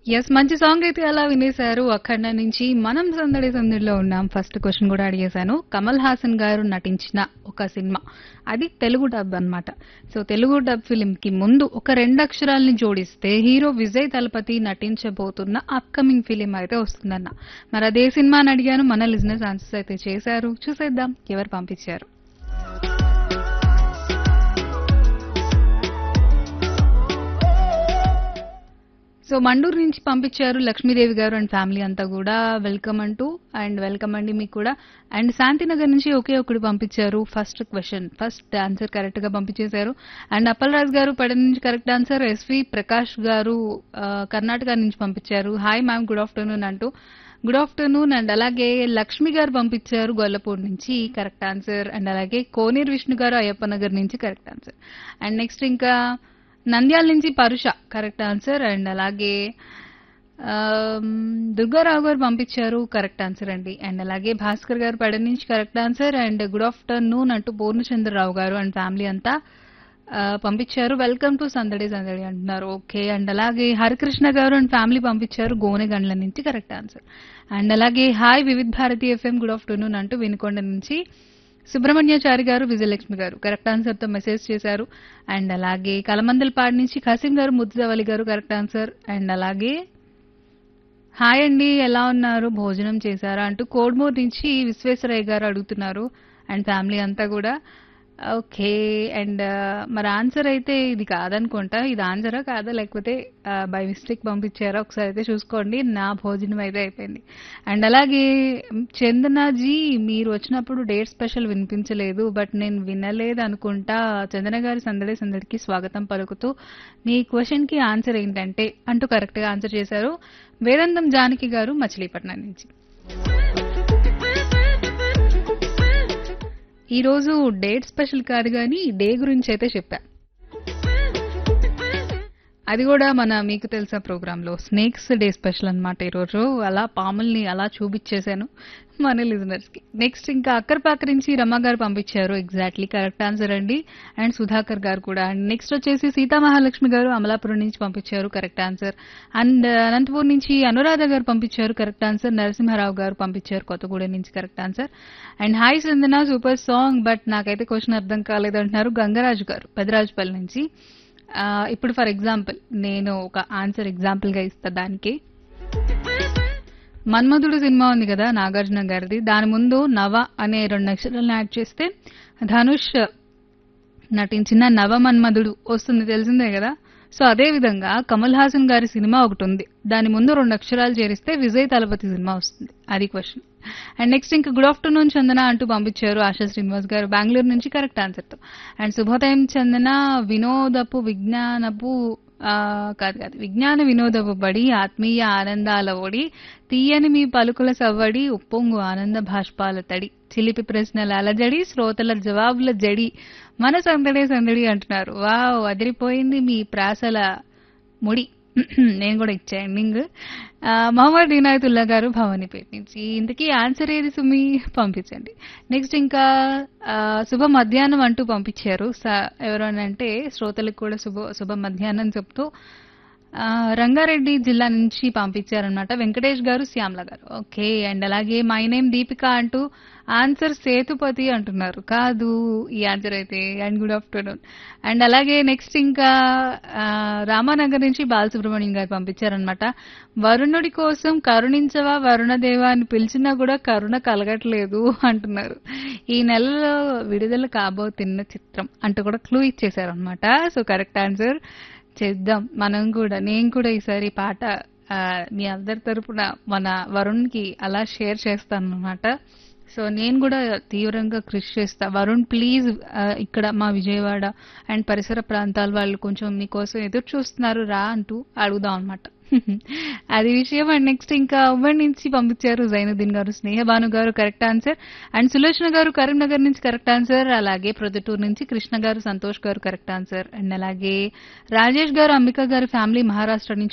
Yes. మంచి song అయితే అలా వినేశారు. 'అఖండ' నుంచి మనం సందడి సందడిలో ఉన్నాం. ఫస్ట్ క్వెషన్ కూడా అడిగేశాను. కమల్ హాసన్ గారు నటించిన ఒక సినిమా. అది తెలుగు డబ్ అన్నమాట. సో తెలుగు డబ్ ఫిల్మ్‌కి ముందు ఒక రెండు అక్షరాల్ని జోడిస్తే హీరో విజయ్ తలపతి నటించబోతున్న అప్‌కమింగ్ ఫిల్మ్ అయితే వస్తుందన్న. మరి అదే సినిమా అని అడిగాను. మన లిజనర్స్ ఆన్సర్స్ అయితే చేశారు. చూసేద్దాం ఎవరు పంపించారు. సో మండూరు నుంచి పంపించారు లక్ష్మీదేవి గారు అండ్ ఫ్యామిలీ అంతా కూడా వెల్కమ్ అంటూ అండ్ వెల్కమ్ అండి మీకు కూడా అండ్ శాంతినగర్ నుంచి ఒకే ఒకటి పంపించారు first question first answer correct గా పంపించేశారు అండ్ అప్పలరాజు గారు పడ నుంచి కరెక్ట్ ఆన్సర్ ఎస్వి ప్రకాష్ గారు ఆ, కర్ణాటక నుంచి పంపించారు హాయ్ మ్యామ్ గుడ్ ఆఫ్టర్నూన్ అంటూ గుడ్ ఆఫ్టర్నూన్ అండ్ అలాగే లక్ష్మి గారు పంపించారు గొల్లపూడి నుంచి కరెక్ట్ ఆన్సర్ అండ్ అలాగే కోనేరు విష్ణు గారు అయ్యప్ప నగర్ నుంచి కరెక్ట్ ఆన్సర్ అండ్ నెక్స్ట్ ఇంకా నంద్యాల నుంచి పరుష కరెక్ట్ ఆన్సర్ అండ్ అలాగే ఆమ్, దుర్గారావు గారు పంపించారు కరెక్ట్ ఆన్సర్ అండి అండ్ అలాగే భాస్కర్ గారు పడ నుంచి correct answer and good afternoon అంటూ పూర్ణచంద్రరావు గారు అండ్ ఫ్యామిలీ అంతా ఆ, పంపించారు వెల్కమ్ టు సందడి సందడి అంటున్నారు ఓకే అండ్ అలాగే హరికృష్ణ గారు అండ్ ఫ్యామిలీ పంపించారు గోనెగండ్ల నుంచి కరెక్ట్ ఆన్సర్ అండ్ అలాగే hi Vividh Bharati FM good afternoon అంటూ వినుకొండ నుంచి సుబ్రహ్మణ్యాచారి గారు విజయలక్ష్మి గారు కరెక్ట్ ఆన్సర్ తో మెసేజ్ చేశారు అండ్ అలాగే కలమందలపాడు నుంచి Khasim garu Muddudavali garu correct answer and అలాగే హాయ్ అండి ఎలా ఉన్నారు భోజనం చేశారా అంటూ కోడ్మూర్ నుంచి విశ్వేశ్వరయ్య గారు అడుగుతున్నారు అండ్ ఫ్యామిలీ అంతా కూడా ఓకే అండ్ మరి ఆన్సర్ అయితే ఇది కాదనుకుంటా ఇది ఆన్సరా కాదా లేకపోతే బై మిస్టేక్ పంపించారా ఒకసారి అయితే చూసుకోండి నా భోజనం అయితే అయిపోయింది అండ్ అలాగే చందనాజీ మీరు వచ్చినప్పుడు డేట్ స్పెషల్ వినిపించలేదు బట్ నేను వినలేదు అనుకుంటా చందన గారి సందడి సందడికి స్వాగతం పలుకుతూ మీ క్వశ్చన్ కి ఆన్సర్ ఏంటంటే అంటూ కరెక్ట్ గా ఆన్సర్ చేశారు వేదాంతం జానకి గారు మచిలీపట్నం నుంచి ఈ రోజు డేట్ స్పెషల్ కాదు కానీ డే గురించి అయితే చెప్పా అది కూడా మన మీకు తెలుసా ప్రోగ్రామ్ లో స్నేక్స్ డే స్పెషల్ అన్నమాట ఈరోజు అలా పాముల్ని అలా చూపించేశాను మన లిజనర్స్ కి నెక్స్ట్ ఇంకా అక్కర్పాక నుంచి రమ గారు పంపించారు ఎగ్జాక్ట్లీ కరెక్ట్ ఆన్సర్ అండి అండ్ సుధాకర్ గారు కూడా అండ్ నెక్స్ట్ వచ్చేసి సీతా మహాలక్ష్మి గారు అమలాపురం నుంచి పంపించారు కరెక్ట్ ఆన్సర్ అండ్ అనంతపూర్ నుంచి అనురాధ గారు పంపించారు కరెక్ట్ ఆన్సర్ నరసింహారావు గారు పంపించారు కొత్తగూడెం నుంచి correct answer and hi Sandana super song but నాకైతే క్వశ్చన్ అర్థం కాలేదంటున్నారు గంగరాజు గారు పెదరాజుపల్లి నుంచి ఆ, ఇప్పుడు ఫర్ ఎగ్జాంపుల్ నేను ఒక ఆన్సర్ ఎగ్జాంపుల్ గా ఇస్తా దానికి మన్మధుడు సినిమా ఉంది కదా నాగార్జున గారిది దాని ముందు నవ అనే రెండు అక్షరాలను యాడ్ చేస్తే ధనుష్ నటించిన నవ మన్మధుడు వస్తుంది తెలిసిందే కదా సో అదే విధంగా కమల్ హాసన్ గారి సినిమా ఒకటి ఉంది దాని ముందు రెండు అక్షరాలు చేరిస్తే విజయ్ తలపతి సినిమా వస్తుంది అది క్వశ్చన్ అండ్ నెక్స్ట్ ఇంకా గుడ్ ఆఫ్టర్నూన్ చందన అంటూ పంపించారు ఆశా శ్రీనివాస్ గారు బెంగళూరు నుంచి కరెక్ట్ ఆన్సర్ తో అండ్ శుభోదయం చందన వినోదపు విజ్ఞానపు ఆ, కాదు కాదు విజ్ఞాన వినోదపు బడి ఆత్మీయ ఆనందాల ఒడి తీయని మీ పలుకుల సవ్వడి ఉప్పొంగు ఆనంద భాష్పాల తడి చిలిపి ప్రశ్నల అలజడి శ్రోతల జవాబుల జడి మన సందడే సందడి అంటున్నారు వావ్ అదిరిపోయింది మీ ప్రాసల ముడి నేను కూడా ఇచ్చా ఎండింగ్ మహమ్మద్ ఇనాయతుల్లా గారు భవానీపేట నుంచి ఇంతకీ ఆన్సర్ ఏది సుమి పంపించండి నెక్స్ట్ ఇంకా ఆ, శుభ మధ్యాహ్నం అంటూ పంపించారు స- ఎవరు అని అంటే శ్రోతలకు కూడా శుభ శుభ మధ్యాహ్నం చెప్తూ ఆ, రంగారెడ్డి జిల్లా నుంచి పంపించారనమాట వెంకటేష్ గారు శ్యామ్ల గారు ఓకే అండ్ అలాగే మై నేమ్ దీపిక అంటూ ఆన్సర్ సేతుపతి అంటున్నారు కాదు ఈ ఆన్సర్ అయితే అండ్ గుడ్ ఆఫ్టర్నూన్ అండ్ అలాగే నెక్స్ట్ ఇంకా ఆ, రామానగర్ నుంచి బాలసుబ్రహ్మణ్యం గారు పంపించారనమాట వరుణుడి కోసం కరుణించవా వరుణదేవా అని పిలిచినా కూడా కరుణ కలగట్లేదు అంటున్నారు ఈ నెలలో విడుదల కాబోతున్న చిత్రం అంటూ కూడా క్లూ ఇచ్చేశారనమాట సో కరెక్ట్ ఆన్సర్ చేద్దాం మనం కూడా నేను కూడా ఈసారి ఈ పాట ఆ, మీ అందరి తరపున మన వరుణ్కి అలా షేర్ చేస్తాను అనమాట సో నేను కూడా తీవ్రంగా కృషి చేస్తా వరుణ్ ప్లీజ్ ఇక్కడ మా విజయవాడ అండ్ పరిసర ప్రాంతాల వాళ్ళు కొంచెం మీకోసం ఎదురు చూస్తున్నారు రా అంటూ అడుగుదాం అనమాట అది విషయం అండ్ నెక్స్ట్ ఇంకా ఉమ్మడి నుంచి పంపించారు జైనుద్దీన్ గారు స్నేహభాను గారు కరెక్ట్ ఆన్సర్ అండ్ సులోచన గారు కరీంనగర్ నుంచి కరెక్ట్ ఆన్సర్ అలాగే ప్రొద్దుటూరు నుంచి కృష్ణ గారు సంతోష్ గారు కరెక్ట్ ఆన్సర్ అండ్ అలాగే రాజేష్ గారు అంబిక గారు ఫ్యామిలీ మహారాష్ట్ర నుంచి